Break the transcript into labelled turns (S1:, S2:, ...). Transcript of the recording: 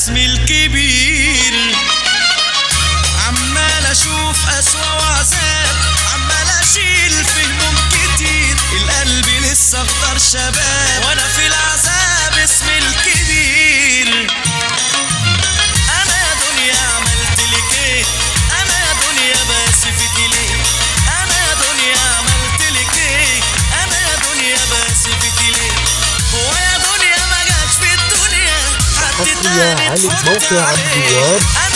S1: اسمي الكبير عمال اشوف اسوا وعذاب عمال اشيل في هموم كتير القلب لسه اخضر شباب وانا في العذاب اسمي الكبير انا يا دنيا عملت لك ايه انا يا دنيا باسفك ليه انا يا دنيا عملت لك ايه انا يا دنيا باسفك ليه هو يا دنيا ما جاش في الدنيا حد
S2: حصرية
S1: تاني
S2: على
S1: تفوت
S2: موقع
S1: عليه
S2: عبد الوهاب